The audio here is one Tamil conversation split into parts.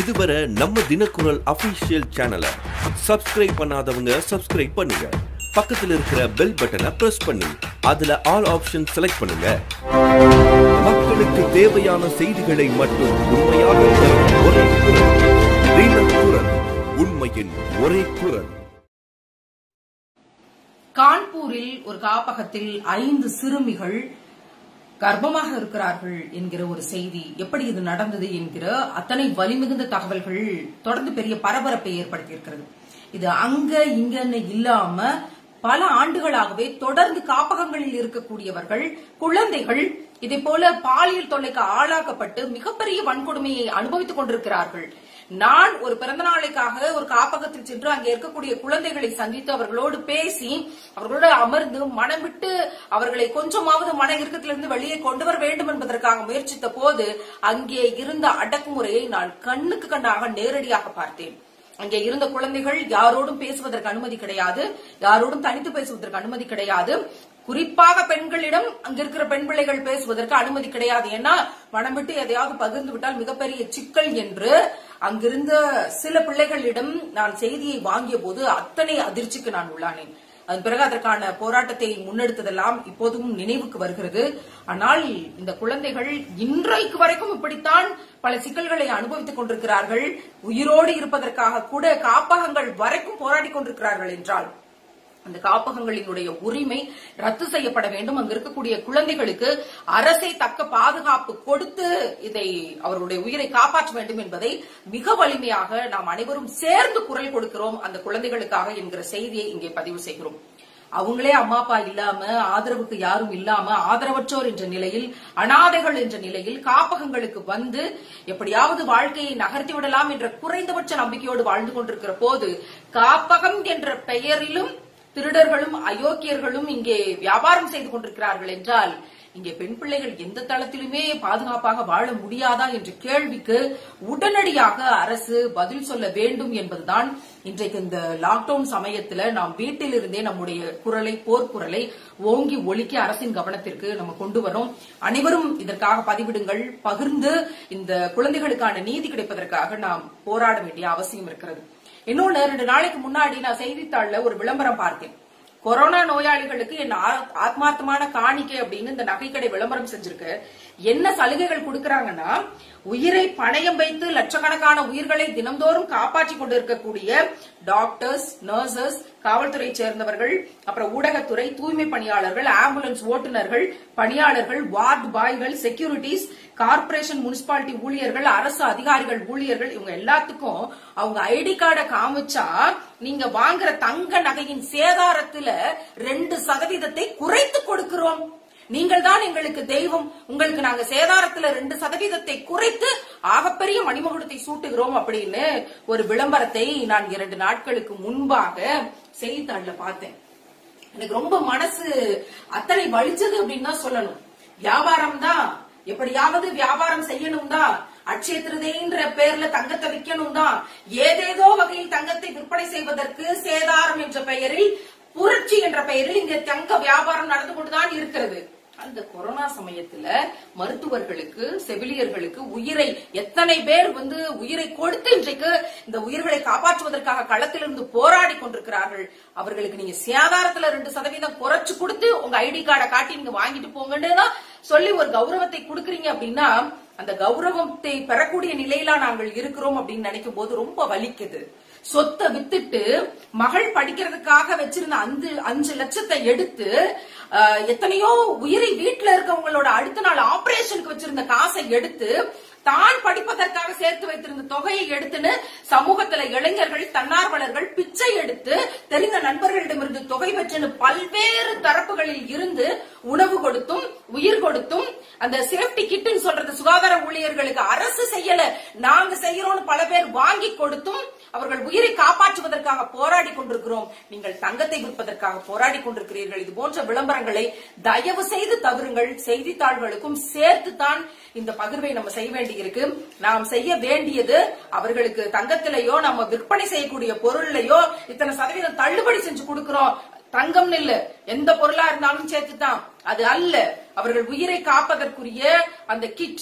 இதுவரை நம்ம தினக்குரல் அபிஷியல் சேனலை சப்ஸ்கிரைப் பண்ணாதவங்க சப்ஸ்கிரைப் பண்ணுங்க பக்கத்துல இருக்கிற பெல் பட்டனை பிரஸ் பண்ணி அதுல ஆல் ஆப்ஷன் செலக்ட் பண்ணுங்க மக்களுக்கு தேவையான செய்திகளை மட்டும் உண்மையாக தரும் ஒரே குரல் தினக்குரல் உண்மையின் ஒரே குரல் கான்பூரில் ஒரு காப்பகத்தில் ஐந்து சிறுமிகள் கர்ப்பமாக இருக்கிறார்கள் என்கிற ஒரு செய்தி எப்படி இது நடந்தது என்கிற அத்தனை வலிமிகுந்த தகவல்கள் தொடர்ந்து பெரிய பரபரப்பை ஏற்படுத்தியிருக்கிறது இது அங்க இங்கன்னு இல்லாம பல ஆண்டுகளாகவே தொடர்ந்து காப்பகங்களில் இருக்கக்கூடியவர்கள் குழந்தைகள் இதே போல பாலியல் தொல்லைக்கு ஆளாக்கப்பட்டு மிகப்பெரிய வன்கொடுமையை அனுபவித்துக் கொண்டிருக்கிறார்கள் நான் ஒரு பிறந்த நாளைக்காக ஒரு காப்பகத்தில் சென்று அங்கே இருக்கக்கூடிய குழந்தைகளை சந்தித்து அவர்களோடு பேசி அவர்களோடு அமர்ந்து மனம் விட்டு அவர்களை கொஞ்சமாவது மன இறுக்கத்திலிருந்து வெளியே கொண்டு வர வேண்டும் என்பதற்காக முயற்சித்த போது அங்கே இருந்த அடக்குமுறையை நான் கண்ணுக்கு கண்ணாக நேரடியாக பார்த்தேன் அங்கே இருந்த குழந்தைகள் யாரோடும் பேசுவதற்கு அனுமதி கிடையாது யாரோடும் தனித்து பேசுவதற்கு அனுமதி கிடையாது குறிப்பாக பெண்களிடம் அங்க இருக்கிற பெண் பிள்ளைகள் பேசுவதற்கு அனுமதி கிடையாது ஏன்னா மனம் விட்டு எதையாவது பகிர்ந்து விட்டால் மிகப்பெரிய சிக்கல் என்று அங்கிருந்த சில பிள்ளைகளிடம் நான் செய்தியை வாங்கிய போது அத்தனை அதிர்ச்சிக்கு நான் உள்ளானேன் அதன் பிறகு அதற்கான போராட்டத்தை முன்னெடுத்ததெல்லாம் இப்போதும் நினைவுக்கு வருகிறது ஆனால் இந்த குழந்தைகள் இன்றைக்கு வரைக்கும் இப்படித்தான் பல சிக்கல்களை அனுபவித்துக் கொண்டிருக்கிறார்கள் உயிரோடு இருப்பதற்காக கூட காப்பகங்கள் வரைக்கும் போராடி கொண்டிருக்கிறார்கள் என்றால் அந்த காப்பகங்களினுடைய உரிமை ரத்து செய்யப்பட வேண்டும் அங்க இருக்கக்கூடிய குழந்தைகளுக்கு அரசை தக்க பாதுகாப்பு கொடுத்து இதை அவர்களுடைய உயிரை காப்பாற்ற வேண்டும் என்பதை மிக வலிமையாக நாம் அனைவரும் சேர்ந்து குரல் கொடுக்கிறோம் அந்த குழந்தைகளுக்காக என்கிற செய்தியை இங்கே பதிவு செய்கிறோம் அவங்களே அம்மா அப்பா இல்லாம ஆதரவுக்கு யாரும் இல்லாம ஆதரவற்றோர் என்ற நிலையில் அனாதைகள் என்ற நிலையில் காப்பகங்களுக்கு வந்து எப்படியாவது வாழ்க்கையை நகர்த்தி விடலாம் என்ற குறைந்தபட்ச நம்பிக்கையோடு வாழ்ந்து கொண்டிருக்கிற போது காப்பகம் என்ற பெயரிலும் திருடர்களும் அயோக்கியர்களும் இங்கே வியாபாரம் செய்து கொண்டிருக்கிறார்கள் என்றால் இங்கே பெண் பிள்ளைகள் எந்த தளத்திலுமே பாதுகாப்பாக வாழ முடியாதா என்ற கேள்விக்கு உடனடியாக அரசு பதில் சொல்ல வேண்டும் என்பதுதான் இன்றைக்கு இந்த லாக்டவுன் சமயத்துல நாம் வீட்டில் இருந்தே நம்முடைய குரலை போர்க்குரலை ஓங்கி ஒலிக்க அரசின் கவனத்திற்கு நம்ம கொண்டு வரோம் அனைவரும் இதற்காக பதிவிடுங்கள் பகிர்ந்து இந்த குழந்தைகளுக்கான நீதி கிடைப்பதற்காக நாம் போராட வேண்டிய அவசியம் இருக்கிறது இன்னொன்னு ரெண்டு நாளைக்கு முன்னாடி நான் செய்தித்தாள்ல ஒரு விளம்பரம் பார்த்தேன் கொரோனா நோயாளிகளுக்கு என் ஆ- ஆத்மார்த்தமான காணிக்கை அப்படின்னு இந்த நகைக்கடை விளம்பரம் செஞ்சிருக்கு என்ன சலுகைகள் கொடுக்கறாங்கன்னா உயிரை பணயம் வைத்து லட்சக்கணக்கான உயிர்களை தினம்தோறும் காப்பாற்றிக் கொண்டிருக்கக்கூடிய டாக்டர்ஸ் நர்சஸ் காவல்துறை சேர்ந்தவர்கள் அப்புறம் ஊடகத்துறை தூய்மை பணியாளர்கள் ஆம்புலன்ஸ் ஓட்டுநர்கள் பணியாளர்கள் வார்டு பாய்கள் செக்யூரிட்டிஸ் கார்ப்பரேஷன் முனிசிபாலிட்டி ஊழியர்கள் அரசு அதிகாரிகள் ஊழியர்கள் இவங்க எல்லாத்துக்கும் அவங்க ஐடி கார்டை காமிச்சா நீங்க வாங்குற தங்க நகையின் சேதாரத்துல ரெண்டு சதவீதத்தை குறைத்து கொடுக்கிறோம் நீங்கள் தான் எங்களுக்கு தெய்வம் உங்களுக்கு நாங்க சேதாரத்துல ரெண்டு சதவீதத்தை குறைத்து ஆகப்பெரிய மணிமகுடத்தை சூட்டுகிறோம் அப்படின்னு ஒரு விளம்பரத்தை நான் இரண்டு நாட்களுக்கு முன்பாக செய்தித்தாள்ல பார்த்தேன் எனக்கு ரொம்ப மனசு அத்தனை வலிச்சது அப்படின்னு தான் சொல்லணும் வியாபாரம் தான் எப்படியாவது வியாபாரம் செய்யணும் தான் அட்சய திருதைன்ற பேர்ல தங்கத்தை விற்கணும் தான் ஏதேதோ வகையில் தங்கத்தை விற்பனை செய்வதற்கு சேதாரம் என்ற பெயரில் புரட்சி என்ற பெயரில் இங்க தங்க வியாபாரம் நடந்து கொண்டுதான் இருக்கிறது அந்த கொரோனா சமயத்துல மருத்துவர்களுக்கு செவிலியர்களுக்கு உயிரை எத்தனை பேர் வந்து உயிரை கொடுத்து இன்றைக்கு இந்த உயிர்களை காப்பாற்றுவதற்காக களத்திலிருந்து போராடி கொண்டிருக்கிறார்கள் அவர்களுக்கு நீங்க சேதாரத்துல ரெண்டு சதவீதம் குறைச்சு கொடுத்து உங்க ஐடி கார்டை காட்டி நீங்க வாங்கிட்டு போங்கன்னு தான் சொல்லி ஒரு கௌரவத்தை கொடுக்கறீங்க அப்படின்னா அந்த கௌரவத்தை பெறக்கூடிய நிலையில நாங்கள் இருக்கிறோம் அப்படின்னு நினைக்கும் போது ரொம்ப வலிக்குது சொத்தை வித்துட்டு மகள் படிக்கிறதுக்காக வச்சிருந்த அஞ்சு அஞ்சு லட்சத்தை எடுத்து அஹ், எத்தனையோ உயிரை வீட்டுல இருக்கவங்களோட அடுத்த நாள் ஆபரேஷனுக்கு வச்சிருந்த காசை எடுத்து தான் படிப்பதற்காக சேர்த்து வைத்திருந்த தொகையை எடுத்துன்னு சமூகத்துல இளைஞர்கள் தன்னார்வலர்கள் பிச்சை எடுத்து தெரிந்த நண்பர்களிடமிருந்து தொகை பெற்றுன்னு பல்வேறு தரப்புகளில் இருந்து உணவு கொடுத்தும் உயிர் கொடுத்தும் அந்த சேஃப்டி கிட்னு சொல்றது சுகாதார ஊழியர்களுக்கு அரசு செய்யல நாங்க செய்யறோம்னு பல பேர் வாங்கி கொடுத்தும் அவர்கள் உயிரை காப்பாற்றுவதற்காக போராடி கொண்டிருக்கிறோம் நீங்கள் தங்கத்தை விற்பதற்காக போராடி கொண்டிருக்கிறீர்கள் இது போன்ற விளம்பரங்களை தயவு செய்து தவிருங்கள் செய்தித்தாள்களுக்கும் சேர்த்துத்தான் இந்த பகிர்வை நம்ம செய்ய வேண்டியிருக்கு நாம் செய்ய வேண்டியது அவர்களுக்கு தங்கத்திலேயோ நம்ம விற்பனை செய்யக்கூடிய பொருள்லயோ இத்தனை சதவீதம் தள்ளுபடி செஞ்சு கொடுக்கிறோம் தங்கம்னு இல்ல எந்த பொருளா இருந்தாலும் சேர்த்துதான் அது அல்ல அவர்கள் உயிரை காப்பதற்குரிய அந்த கிட்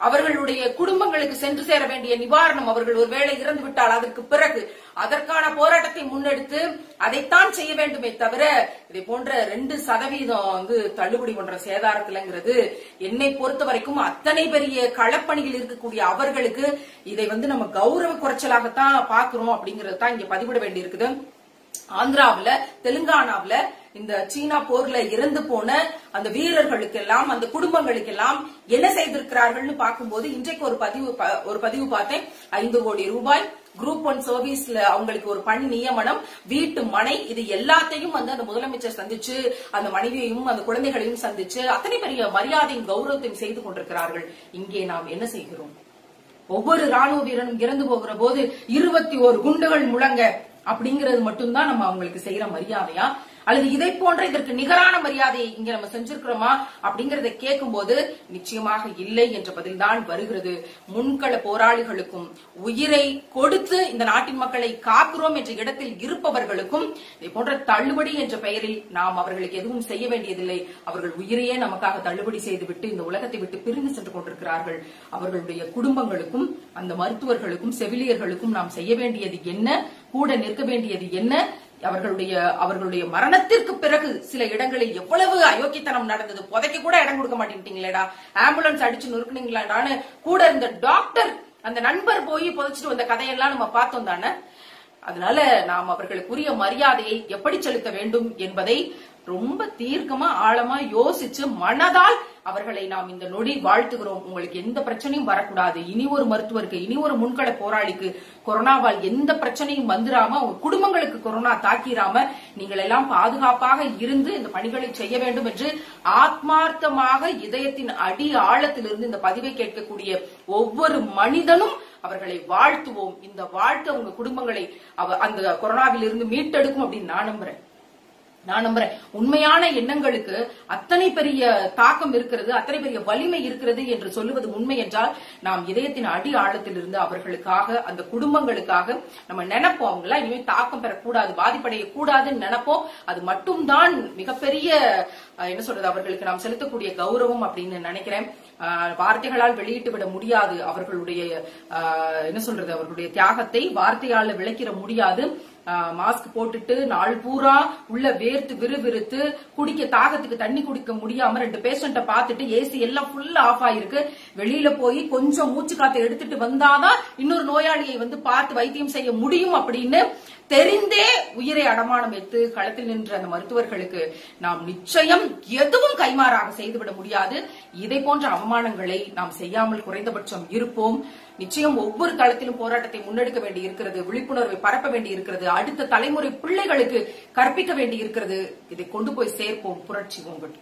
அவர்களுடைய குடும்பங்களுக்கு சென்று சேர வேண்டிய நிவாரணம் அவர்கள் ஒருவேளை இறந்து விட்டால் அதற்கு பிறகு அதற்கான போராட்டத்தை முன்னெடுத்து அதைத்தான் செய்ய வேண்டுமே தவிர இதை போன்ற ரெண்டு சதவீதம் வந்து தள்ளுபடி பண்ற சேதாரத்திலங்கிறது என்னை பொறுத்த வரைக்கும் அத்தனை பெரிய களப்பணியில் இருக்கக்கூடிய அவர்களுக்கு இதை வந்து நம்ம கௌரவ குறைச்சலாகத்தான் பாக்குறோம் அப்படிங்கறது தான் இங்க பதிவிட வேண்டி இருக்குது ஆந்திராவுல தெலுங்கானாவுல இந்த சீனா போர்ல இறந்து போன அந்த வீரர்களுக்கு எல்லாம் அந்த குடும்பங்களுக்கு எல்லாம் என்ன செய்திருக்கிறார்கள்னு பார்க்கும்போது இன்றைக்கு ஒரு பதிவு ப- ஒரு பதிவு பார்த்தேன் ஐந்து கோடி ரூபாய் குரூப் ஒன் சர்வீஸ்ல அவங்களுக்கு ஒரு பணி நியமனம் வீட்டு மனை இது எல்லாத்தையும் வந்து அந்த முதலமைச்சர் சந்திச்சு அந்த மனைவியையும் அந்த குழந்தைகளையும் சந்திச்சு அத்தனை பெரிய மரியாதையும் கௌரவத்தையும் செய்து கொண்டிருக்கிறார்கள் இங்கே நாம் என்ன செய்கிறோம் ஒவ்வொரு ராணுவ வீரனும் இறந்து போகிற போது இருபத்தி ஒரு குண்டுகள் முழங்க அப்படிங்கிறது மட்டும்தான் நம்ம அவங்களுக்கு செய்யற மரியாதையா அல்லது இதை போன்ற இதற்கு நிகரான மரியாதையை இங்க நம்ம செஞ்சிருக்கிறோமா அப்படிங்கறத கேட்கும்போது நிச்சயமாக இல்லை என்ற பதில்தான் வருகிறது முன்கள போராளிகளுக்கும் உயிரை கொடுத்து இந்த நாட்டின் மக்களை காக்கிறோம் என்ற இடத்தில் இருப்பவர்களுக்கும் இதை போன்ற தள்ளுபடி என்ற பெயரில் நாம் அவர்களுக்கு எதுவும் செய்ய வேண்டியதில்லை அவர்கள் உயிரையே நமக்காக தள்ளுபடி செய்துவிட்டு இந்த உலகத்தை விட்டு பிரிந்து சென்று கொண்டிருக்கிறார்கள் அவர்களுடைய குடும்பங்களுக்கும் அந்த மருத்துவர்களுக்கும் செவிலியர்களுக்கும் நாம் செய்ய வேண்டியது என்ன கூட நிற்க வேண்டியது என்ன அவர்களுடைய அவர்களுடைய மரணத்திற்கு பிறகு சில இடங்களில் எவ்வளவு அயோக்கியத்தனம் நடந்தது புதைக்க கூட இடம் கொடுக்க மாட்டேங்கிட்டீங்களேடா ஆம்புலன்ஸ் அடிச்சு நொறுக்குனீங்களாடான்னு கூட இருந்த டாக்டர் அந்த நண்பர் போய் புதைச்சிட்டு வந்த கதையெல்லாம் நம்ம பார்த்தோம் தானே அதனால நாம் அவர்களுக்குரிய மரியாதையை எப்படி செலுத்த வேண்டும் என்பதை ரொம்ப தீர்க்கமா ஆழமா யோசிச்சு மனதால் அவர்களை நாம் இந்த நொடி வாழ்த்துகிறோம் உங்களுக்கு எந்த பிரச்சனையும் வரக்கூடாது இனி ஒரு மருத்துவருக்கு இனி ஒரு முன்கள போராளிக்கு கொரோனாவால் எந்த பிரச்சனையும் வந்துராம அவங்க குடும்பங்களுக்கு கொரோனா தாக்கிராம நீங்கள் எல்லாம் பாதுகாப்பாக இருந்து இந்த பணிகளை செய்ய வேண்டும் என்று ஆத்மார்த்தமாக இதயத்தின் அடி ஆழத்திலிருந்து இந்த பதிவை கேட்கக்கூடிய ஒவ்வொரு மனிதனும் அவர்களை வாழ்த்துவோம் இந்த வாழ்த்து அவங்க குடும்பங்களை அவ- அந்த கொரோனாவில் இருந்து மீட்டெடுக்கும் அப்படின்னு நான் நம்புறேன் நான் நம்புறேன் உண்மையான எண்ணங்களுக்கு அத்தனை பெரிய தாக்கம் இருக்கிறது அத்தனை பெரிய வலிமை இருக்கிறது என்று சொல்லுவது உண்மை என்றால் நாம் இதயத்தின் அடி ஆழத்திலிருந்து அவர்களுக்காக அந்த குடும்பங்களுக்காக நம்ம நினைப்போம் அவங்க எல்லாம் இனிமே தாக்கம் பெறக்கூடாது பாதிப்படைய கூடாதுன்னு நினைப்போம் அது மட்டும்தான் மிகப்பெரிய அஹ், என்ன சொல்றது அவர்களுக்கு நாம் செலுத்தக்கூடிய கௌரவம் அப்படின்னு நினைக்கிறேன் அஹ், வார்த்தைகளால் வெளியிட்டு விட முடியாது அவர்களுடைய அஹ், என்ன சொல்றது அவர்களுடைய தியாகத்தை வார்த்தையால விளக்கிட முடியாது மாஸ்க் போட்டுட்டு நாள் பூரா உள்ள வேர்த்து விறுவிறுத்து குடிக்க தாகத்துக்கு தண்ணி குடிக்க முடியாம ரெண்டு பேஷண்ட்டை பார்த்துட்டு ஏசி எல்லாம் ஃபுல்லா ஆஃப் ஆயிருக்கு வெளியில போய் கொஞ்சம் மூச்சு காத்து எடுத்துட்டு வந்தாதான் இன்னொரு நோயாளியை வந்து பார்த்து வைத்தியம் செய்ய முடியும் அப்படின்னு தெரிந்தே உயிரை அடமானம் வைத்து களத்தில் நின்ற அந்த மருத்துவர்களுக்கு நாம் நிச்சயம் எதுவும் கைமாறாக செய்துவிட முடியாது இதை போன்ற அவமானங்களை நாம் செய்யாமல் குறைந்தபட்சம் இருப்போம் நிச்சயம் ஒவ்வொரு தளத்திலும் போராட்டத்தை முன்னெடுக்க வேண்டி இருக்கிறது விழிப்புணர்வை பரப்ப வேண்டி இருக்கிறது அடுத்த தலைமுறை பிள்ளைகளுக்கு கற்பிக்க வேண்டி இருக்கிறது இதை கொண்டு போய் சேர்ப்போம் புரட்சி ஓங்கட்டும்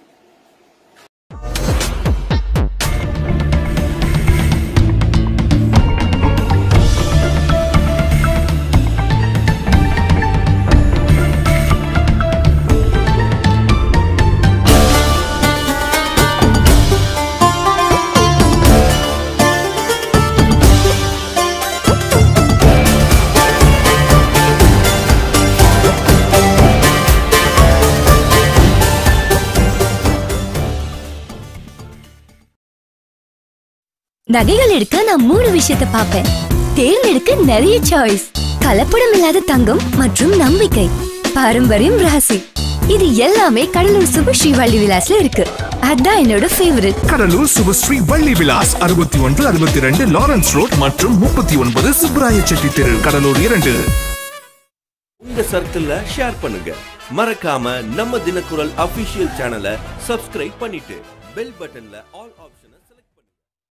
நகைகள் எடுக்க நான் மூணு விஷயத்தை பார்ப்பேன் தேர்ந்தெடுக்க நிறைய சாய்ஸ் கலப்படம் இல்லாத தங்கம் மற்றும் நம்பிக்கை பாரம்பரியம் ராசி இது எல்லாமே கடலூர் சுபஸ்ரீ வள்ளி விலாஸ்ல இருக்கு அதான் என்னோட ஃபேவரட் கடலூர் சுபஸ்ரீ வள்ளி விலாஸ் அறுபத்தி ஒன்று அறுபத்தி ரெண்டு லாரன்ஸ் ரோட் மற்றும் முப்பத்தி ஒன்பது சுப்ராய செட்டி தெரு கடலூர் இரண்டு உங்க சர்க்கிள்ல ஷேர் பண்ணுங்க மறக்காம நம்ம தினக்குரல் அபிஷியல் சேனலை சப்ஸ்கிரைப் பண்ணிட்டு பெல் பட்டன்ல ஆல் ஆப்ஷனை